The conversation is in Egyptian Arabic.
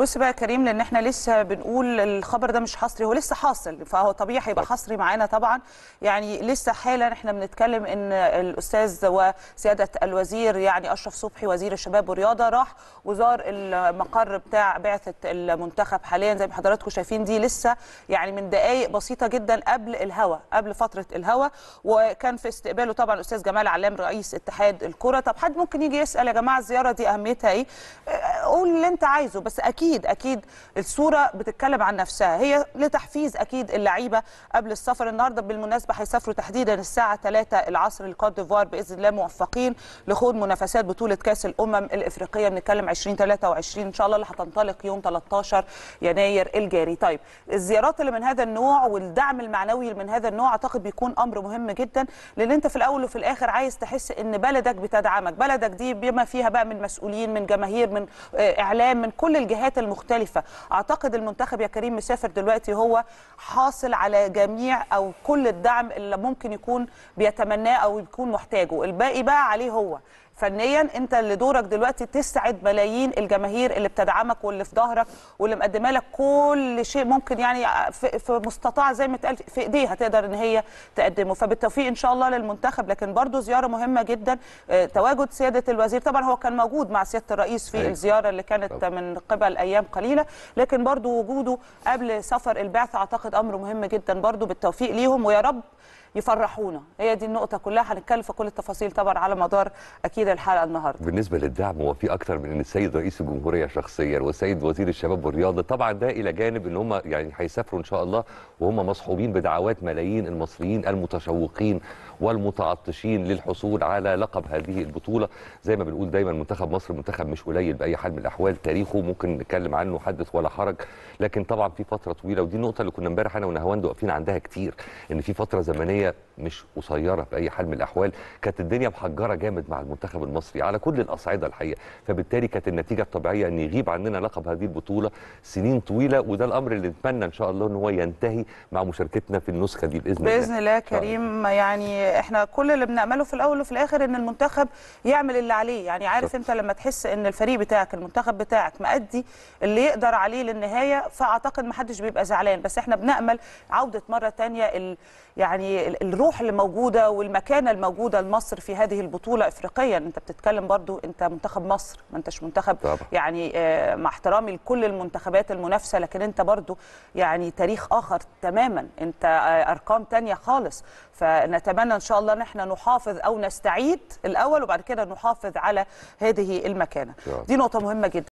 بص بقى يا كريم لان احنا لسه بنقول الخبر ده مش حصري هو لسه حاصل فهو طبيعي هيبقى حصري معانا طبعا يعني لسه حالا احنا بنتكلم ان الاستاذ وسياده الوزير يعني اشرف صبحي وزير الشباب والرياضه راح وزار المقر بتاع بعثه المنتخب حاليا زي ما حضراتكم شايفين دي لسه يعني من دقائق بسيطه جدا قبل الهوا قبل فتره الهوا وكان في استقباله طبعا الاستاذ جمال علام رئيس اتحاد الكره طب حد ممكن يجي يسال يا جماعه الزياره دي اهميتها ايه قول اللي انت عايزه بس اكيد اكيد الصوره بتتكلم عن نفسها هي لتحفيز اكيد اللعيبه قبل السفر النهارده بالمناسبه هيسافروا تحديدا الساعه 3 العصر لكوت ديفوار باذن الله موفقين لخوض منافسات بطوله كاس الامم الافريقيه بنتكلم 2023 ان شاء الله اللي هتنطلق يوم 13 يناير الجاري طيب الزيارات اللي من هذا النوع والدعم المعنوي اللي من هذا النوع اعتقد بيكون امر مهم جدا لان انت في الاول وفي الاخر عايز تحس ان بلدك بتدعمك بلدك دي بما فيها بقى من مسؤولين من جماهير من اعلام من كل الجهات المختلفه اعتقد المنتخب يا كريم مسافر دلوقتي هو حاصل على جميع او كل الدعم اللي ممكن يكون بيتمناه او يكون محتاجه الباقي بقى عليه هو فنيا انت اللي دورك دلوقتي تسعد ملايين الجماهير اللي بتدعمك واللي في ظهرك واللي مقدمه لك كل شيء ممكن يعني في, في مستطاع زي ما اتقال في ايديها تقدر ان هي تقدمه فبالتوفيق ان شاء الله للمنتخب لكن برضو زياره مهمه جدا تواجد سياده الوزير طبعا هو كان موجود مع سياده الرئيس في الزياره اللي كانت من قبل ايام قليله لكن برضو وجوده قبل سفر البعثه اعتقد امر مهم جدا برضو بالتوفيق ليهم ويا رب يفرحونا هي دي النقطه كلها هنتكلم في كل التفاصيل طبعا على مدار اكيد الحلقه النهارده بالنسبه للدعم هو في اكتر من ان السيد رئيس الجمهوريه شخصيا والسيد وزير الشباب والرياضه طبعا ده الى جانب ان هم يعني هيسافروا ان شاء الله وهم مصحوبين بدعوات ملايين المصريين المتشوقين والمتعطشين للحصول على لقب هذه البطوله زي ما بنقول دايما منتخب مصر منتخب مش قليل باي حال من الاحوال تاريخه ممكن نتكلم عنه حدث ولا حرج لكن طبعا في فتره طويله ودي النقطه اللي كنا امبارح انا ونهواند واقفين عندها كتير ان في فتره زمنيه مش قصيره باي حال من الاحوال كانت الدنيا محجره جامد مع المنتخب المصري على كل الاصعده الحقيقه فبالتالي كانت النتيجه الطبيعيه ان يغيب عننا لقب هذه البطوله سنين طويله وده الامر اللي نتمنى ان شاء الله ان هو ينتهي مع مشاركتنا في النسخه دي باذن الله باذن الله كريم يعني احنا كل اللي بنامله في الاول وفي الاخر ان المنتخب يعمل اللي عليه يعني عارف انت لما تحس ان الفريق بتاعك المنتخب بتاعك مأدي اللي يقدر عليه للنهايه فاعتقد ما حدش بيبقى زعلان بس احنا بنامل عوده مره ثانيه ال يعني الروح اللي موجوده والمكانه الموجوده لمصر في هذه البطوله افريقيا انت بتتكلم برضو انت منتخب مصر ما انتش منتخب طبعا. يعني مع احترامي لكل المنتخبات المنافسه لكن انت برضو يعني تاريخ اخر تماما انت ارقام تانية خالص فنتمنى ان شاء الله ان احنا نحافظ او نستعيد الاول وبعد كده نحافظ على هذه المكانه دي نقطه مهمه جدا